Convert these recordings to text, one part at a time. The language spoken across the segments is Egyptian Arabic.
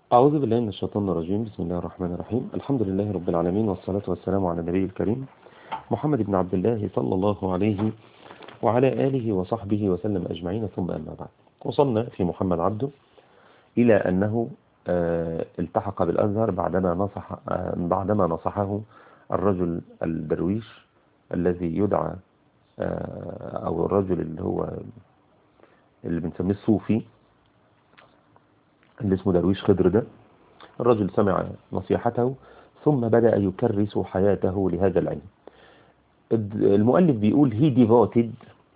أعوذ بالله من الشيطان الرجيم بسم الله الرحمن الرحيم الحمد لله رب العالمين والصلاة والسلام على النبي الكريم محمد بن عبد الله صلى الله عليه وعلى آله وصحبه وسلم أجمعين ثم أما بعد وصلنا في محمد عبده إلى أنه التحق بالأزهر بعدما نصح بعدما نصحه الرجل الدرويش الذي يدعى أو الرجل اللي هو اللي بنسميه الصوفي اللي اسمه درويش خضر ده الرجل سمع نصيحته ثم بدأ يكرس حياته لهذا العلم المؤلف بيقول he devoted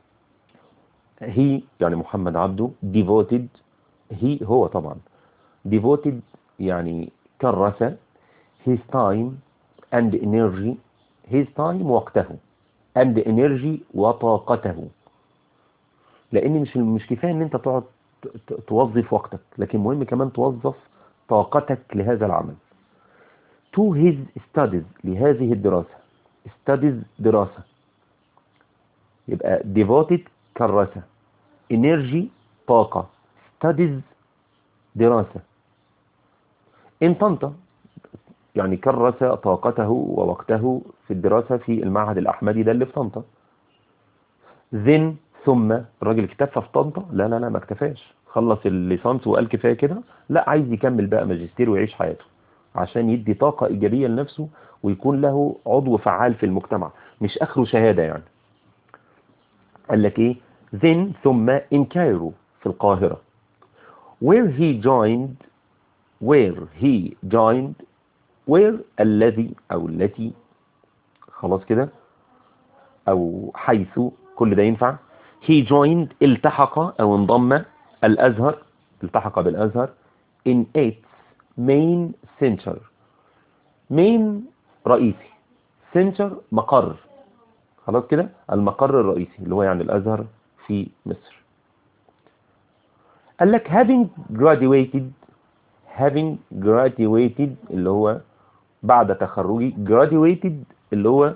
he يعني محمد عبده devoted he هو طبعا devoted يعني كرس his time and energy his time وقته and energy وطاقته لان مش مش كفايه ان انت تقعد توظف وقتك لكن مهم كمان توظف طاقتك لهذا العمل to his studies لهذه الدراسة studies دراسة يبقى devoted كراسة energy طاقة studies دراسة in طنطا يعني كرس طاقته ووقته في الدراسة في المعهد الأحمدي ده اللي في طنطا then ثم الراجل اكتفى في طنطا لا لا لا ما اكتفاش خلص الليسانس وقال كفايه كده لا عايز يكمل بقى ماجستير ويعيش حياته عشان يدي طاقة إيجابية لنفسه ويكون له عضو فعال في المجتمع مش آخره شهادة يعني قال لك إيه then ثم in Cairo في القاهرة where he joined where he joined where الذي أو التي خلاص كده أو حيث كل ده ينفع he joined التحق أو انضم الأزهر التحق بالأزهر in its main center main رئيسي center مقر خلاص كده المقر الرئيسي اللي هو يعني الأزهر في مصر قال لك having graduated having graduated اللي هو بعد تخرجي graduated اللي هو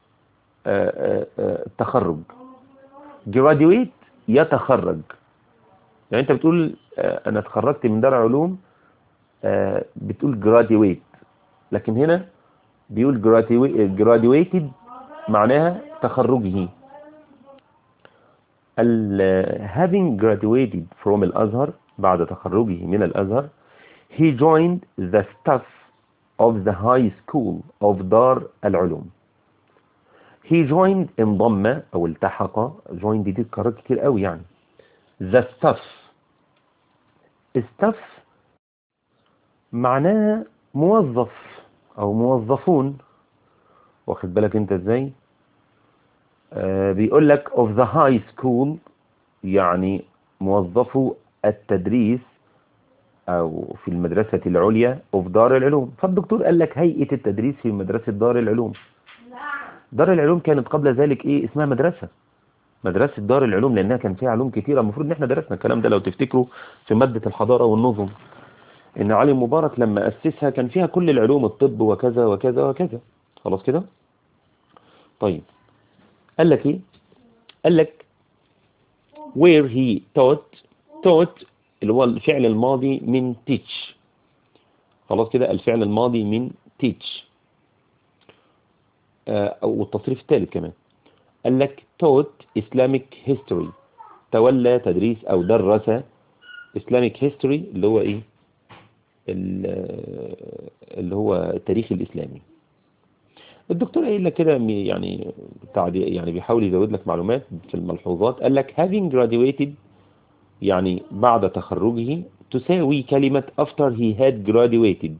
التخرج graduate يتخرج يعني انت بتقول انا اتخرجت من دار علوم بتقول graduate لكن هنا بيقول graduated معناها تخرجه having graduated from الأزهر بعد تخرجه من الأزهر he joined the staff of the high school of دار العلوم he joined انضم او التحق joined دي اتكررت كتير قوي يعني the staff staff معناها موظف او موظفون واخد بالك انت ازاي آه بيقول لك of the high school يعني موظفو التدريس او في المدرسة العليا of دار العلوم فالدكتور قال لك هيئة التدريس في مدرسة دار العلوم دار العلوم كانت قبل ذلك ايه اسمها مدرسة مدرسة دار العلوم لانها كان فيها علوم كتيرة المفروض ان احنا درسنا الكلام ده لو تفتكروا في مادة الحضارة والنظم ان علي مبارك لما اسسها كان فيها كل العلوم الطب وكذا وكذا وكذا خلاص كده طيب قال لك ايه قال لك where he taught taught اللي هو الفعل الماضي من teach خلاص كده الفعل الماضي من teach او التصريف الثالث كمان قال لك taught Islamic history تولى تدريس او درس Islamic history اللي هو ايه اللي هو التاريخ الاسلامي الدكتور قايل لك كده يعني يعني بيحاول يزود لك معلومات في الملحوظات قال لك having graduated يعني بعد تخرجه تساوي كلمة after he had graduated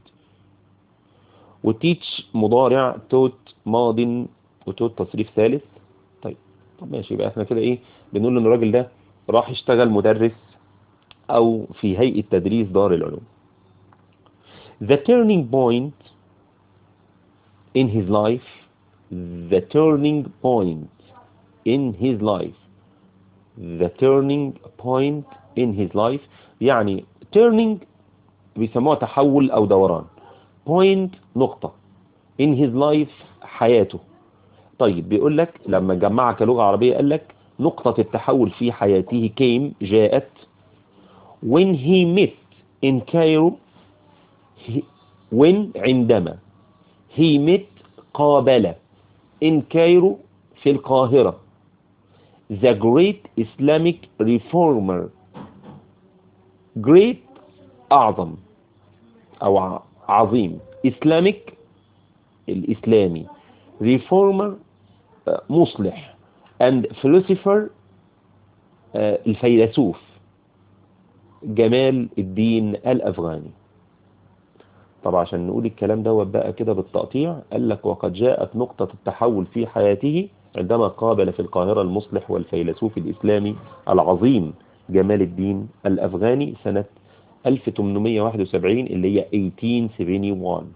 وتيتش مضارع توت ماض وتوت تصريف ثالث طيب طب ماشي يبقى احنا كده ايه بنقول ان الراجل ده راح يشتغل مدرس او في هيئة تدريس دار العلوم the turning point in his life the turning point in his life the turning point in his life يعني turning بيسموها تحول او دوران point نقطة in his life حياته طيب بيقول لك لما جمعها كلغة عربية قال لك نقطة التحول في حياته came جاءت when he met in Cairo he- when عندما he met قابل in Cairo في القاهرة the great Islamic reformer great أعظم أو ع- عظيم Islamic الإسلامي reformer آه، مصلح and philosopher آه، الفيلسوف جمال الدين الأفغاني طبعا عشان نقول الكلام دوت بقى كده بالتقطيع قال لك وقد جاءت نقطة التحول في حياته عندما قابل في القاهرة المصلح والفيلسوف الإسلامي العظيم جمال الدين الأفغاني سنة 1871 اللي هي 1871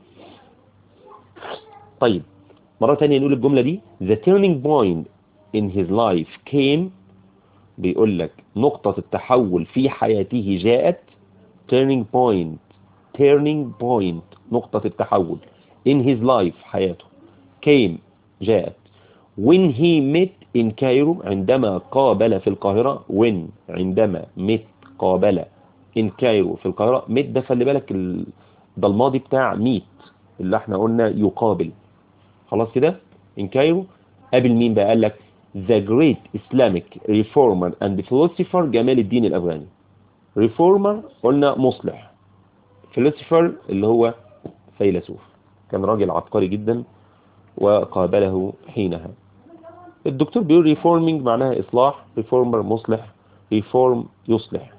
طيب مرة تانية نقول الجملة دي The turning point in his life came بيقول لك نقطة التحول في حياته جاءت turning point turning point نقطة التحول in his life حياته came جاءت when he met in Cairo عندما قابل في القاهرة when عندما met قابل in Cairo في القاهرة met ده خلي بالك ال... ده الماضي بتاع meet اللي احنا قلنا يقابل خلاص كده in Cairo قابل مين بقى قال لك the great Islamic reformer and philosopher جمال الدين الأفغاني reformer قلنا مصلح philosopher اللي هو فيلسوف كان راجل عبقري جدا وقابله حينها الدكتور بيقول ريفورمينج معناها إصلاح ريفورمر مصلح ريفورم يصلح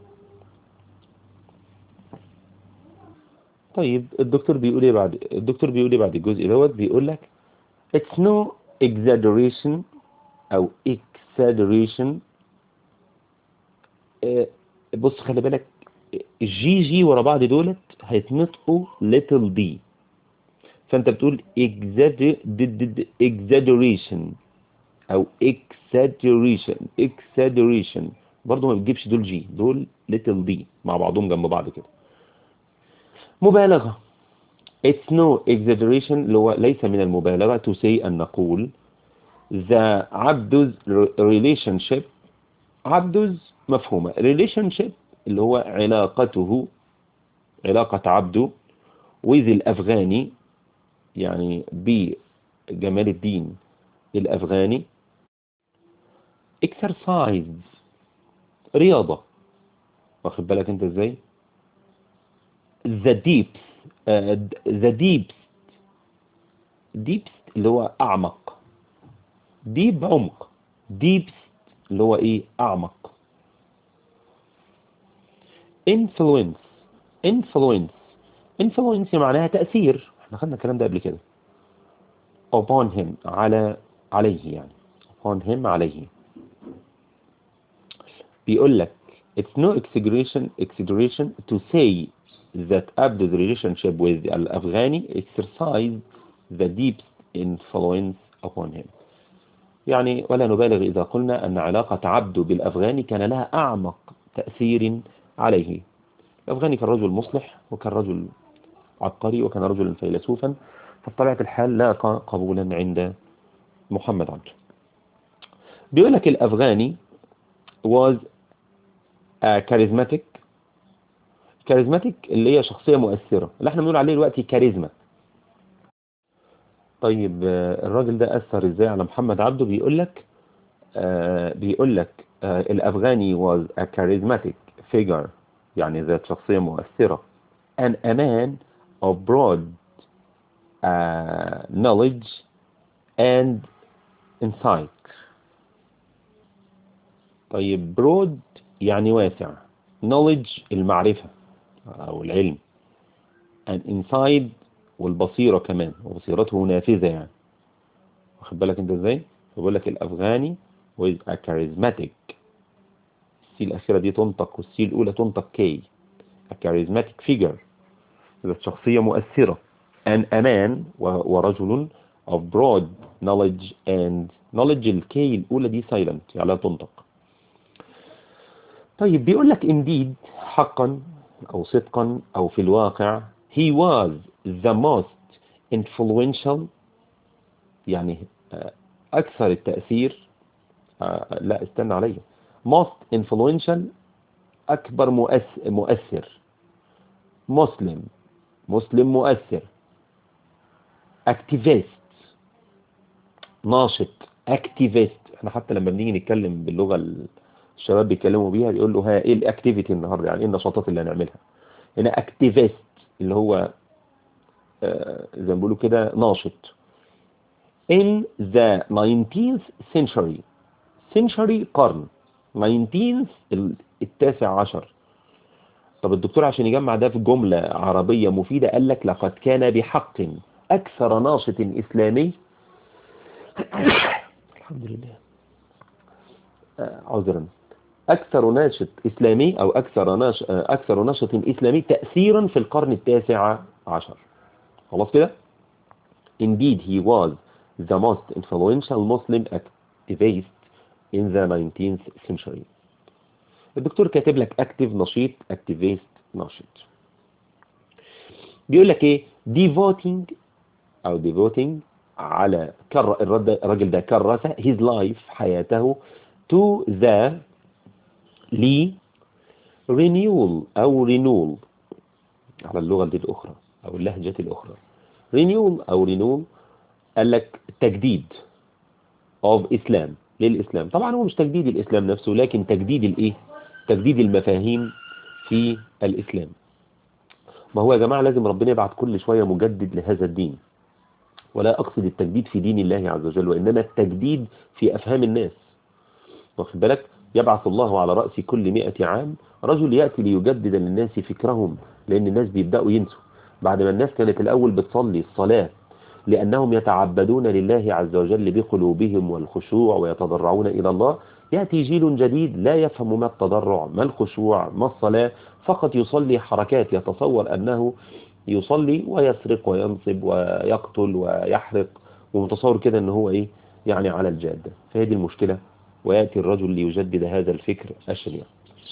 طيب الدكتور بيقول ايه بعد الدكتور بيقول ايه بعد الجزء دوت بيقول لك it's no exaggeration او exaggeration آه، بص خلي بالك جي جي ورا بعض دولت هيتنطقوا little d فانت بتقول exagger- د- د- د- exaggeration او exaggeration exaggeration برضو ما بتجيبش دول جي دول little d مع بعضهم جنب بعض كده مبالغة it's no exaggeration اللي هو ليس من المبالغة to say أن نقول the عبدوز relationship عبدوز مفهومة relationship اللي هو علاقته علاقة عبده with الأفغاني يعني بجمال الدين الأفغاني exercise رياضة واخد بالك انت ازاي the deep uh, the deepest deepest اللي هو أعمق deep عمق deepest اللي هو ايه أعمق influence influence influence معناها تأثير احنا خدنا الكلام ده قبل كده upon him على عليه يعني upon him عليه بيقول لك it's no exaggeration exaggeration to say that Abdul's relationship with الأفغاني exercised the deepest influence upon him يعني ولا نبالغ إذا قلنا أن علاقة عبده بالأفغاني كان لها أعمق تأثير عليه الأفغاني كان رجل مصلح وكان رجل عبقري وكان رجلا فيلسوفا فبطبيعة الحال لاقى قبولا عند محمد عبده بيقول لك الأفغاني was a charismatic charismatic اللي هي شخصية مؤثرة اللي احنا بنقول عليه دلوقتي كاريزما طيب آه، الراجل ده أثر ازاي على محمد عبده بيقول لك آه، بيقول لك آه، الأفغاني was a charismatic figure يعني ذات شخصية مؤثرة and a man of broad uh, knowledge and insight طيب broad يعني واسع knowledge المعرفة أو العلم and insight والبصيرة كمان وبصيرته نافذة يعني واخد بالك انت ازاي بقول لك الأفغاني with a charismatic السي الأخيرة دي تنطق والسي الأولى تنطق كي a charismatic figure ذات شخصية مؤثرة and a man و- ورجل of broad knowledge and knowledge الكي الأولى دي silent يعني لا تنطق طيب بيقول لك indeed حقا أو صدقا أو في الواقع he was the most influential يعني آه، أكثر التأثير آه، لا استنى عليا most influential أكبر مؤث- مؤثر مسلم مسلم مؤثر اكتيفيست ناشط اكتيفيست احنا حتى لما بنيجي نتكلم باللغة الشباب بيتكلموا بيها بيقول له ها ايه الاكتيفيتي النهارده يعني ايه النشاطات اللي هنعملها هنا اكتيفيست اللي هو آه زي ما بيقولوا كده ناشط in the 19th century century قرن 19th التاسع عشر طب الدكتور عشان يجمع ده في جملة عربية مفيدة قال لك لقد كان بحق أكثر ناشط إسلامي الحمد لله عذرا أكثر ناشط إسلامي أو أكثر ناش أكثر ناشط إسلامي تأثيرا في القرن التاسع عشر خلاص كده Indeed he was the most influential Muslim activist in the 19th century الدكتور كاتب لك اكتف نشيط اكتيفيست نشيط بيقول لك ايه devoting او devoting على كر الراجل ده كرس his life حياته to the لي renewal او renewal على اللغة دي الأخرى أو اللهجة الأخرى renewal أو renewal قال لك تجديد of Islam للإسلام طبعا هو مش تجديد الإسلام نفسه لكن تجديد الإيه تجديد المفاهيم في الإسلام ما هو يا جماعة لازم ربنا يبعت كل شوية مجدد لهذا الدين ولا أقصد التجديد في دين الله عز وجل وإنما التجديد في أفهام الناس واخد بالك يبعث الله على رأس كل مئة عام رجل يأتي ليجدد للناس فكرهم لأن الناس بيبدأوا ينسوا بعد ما الناس كانت الأول بتصلي الصلاة لأنهم يتعبدون لله عز وجل بقلوبهم والخشوع ويتضرعون إلى الله يأتي جيل جديد لا يفهم ما التضرع ما الخشوع ما الصلاة فقط يصلي حركات يتصور أنه يصلي ويسرق وينصب ويقتل ويحرق ومتصور كده أنه هو إيه يعني على الجادة فهذه المشكلة ويأتي الرجل ليجدد هذا الفكر الشنيع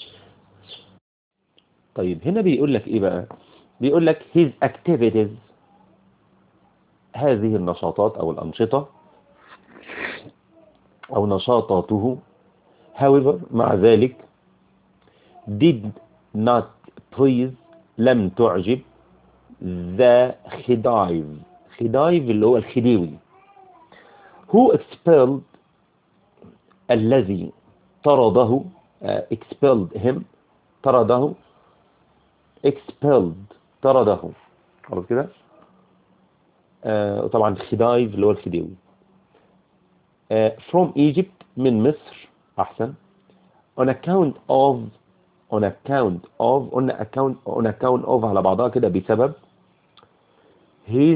طيب هنا بيقول لك إيه بقى بيقول لك his activities هذه النشاطات أو الأنشطة أو نشاطاته however مع ذلك did not please لم تعجب the خدايف خدايف اللي هو الخديوي who expelled الذي طرده uh, expelled him طرده expelled طرده خلاص كده uh, طبعا خدايف اللي هو الخديوي uh, from Egypt من مصر أحسن on account of on account of on account on account of على بعضها كده بسبب his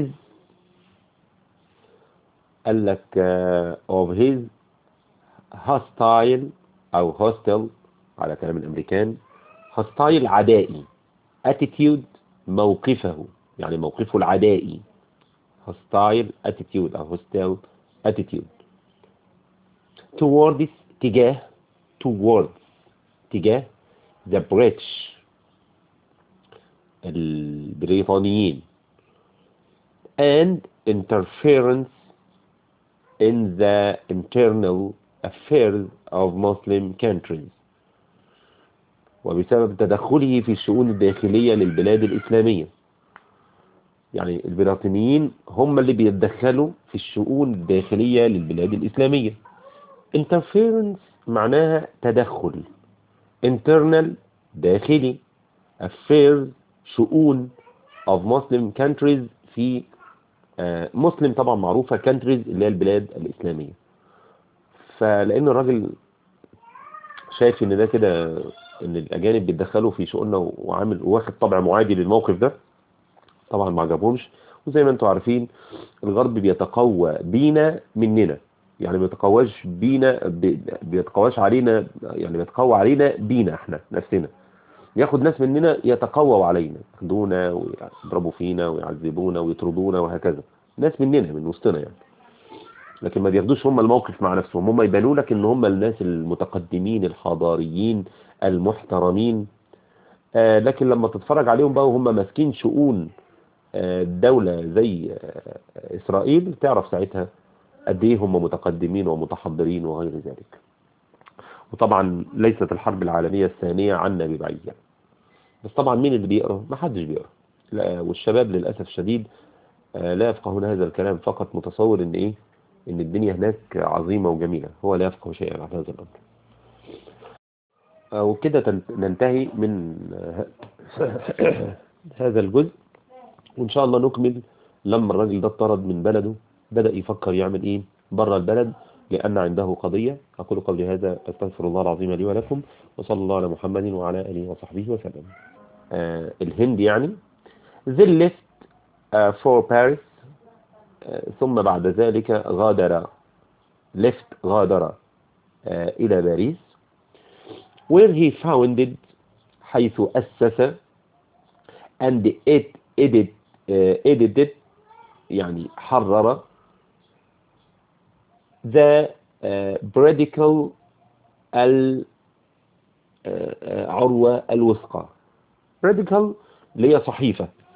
قال لك uh, of his hostile أو hostile على كلام الأمريكان hostile عدائي attitude موقفه يعني موقفه العدائي hostile attitude أو hostile attitude towards تجاه towards تجاه the British البريطانيين and interference in the internal affairs of Muslim countries وبسبب تدخله في الشؤون الداخلية للبلاد الإسلامية يعني البريطانيين هم اللي بيتدخلوا في الشؤون الداخلية للبلاد الإسلامية interference معناها تدخل internal داخلي affairs شؤون of Muslim countries في مسلم طبعا معروفة countries اللي هي البلاد الإسلامية فلأن الراجل شايف ان ده كده ان الأجانب بيتدخلوا في شؤوننا وعامل واخد طبع معادي للموقف ده طبعا ما عجبهمش وزي ما انتم عارفين الغرب بيتقوى بينا مننا يعني بيتقواش بينا بيتقواش علينا يعني بيتقوى علينا بينا احنا نفسنا ياخد ناس مننا يتقووا علينا ياخدونا ويضربوا فينا ويعذبونا ويطردونا وهكذا ناس مننا من وسطنا يعني لكن ما بياخدوش هم الموقف مع نفسهم هم يبانوا لك ان هم الناس المتقدمين الحضاريين المحترمين آه لكن لما تتفرج عليهم بقى وهم ماسكين شؤون آه دولة زي آه اسرائيل تعرف ساعتها قد ايه هم متقدمين ومتحضرين وغير ذلك وطبعا ليست الحرب العالمية الثانية عنا ببعيد يعني. بس طبعا مين اللي بيقرأ ما حدش بيقرأ لا والشباب للأسف الشديد آه، لا يفقهون هذا الكلام فقط متصور ان ايه ان الدنيا هناك عظيمة وجميلة هو لا يفقه شيئا عن هذا الامر وكده تن- ننتهي من آه، هذا الجزء وان شاء الله نكمل لما الراجل ده اطرد من بلده بدأ يفكر يعمل ايه بره البلد لأن عنده قضية أقول قولي هذا أستغفر الله العظيم لي ولكم وصلى الله على محمد وعلى آله وصحبه وسلم آه الهند يعني they left uh, for Paris آه ثم بعد ذلك غادر left غادر آه إلى باريس where he founded حيث أسس and it edit uh, edited يعني حرر the uh, Bredical العروة الوثقى Bredical اللي هي صحيفة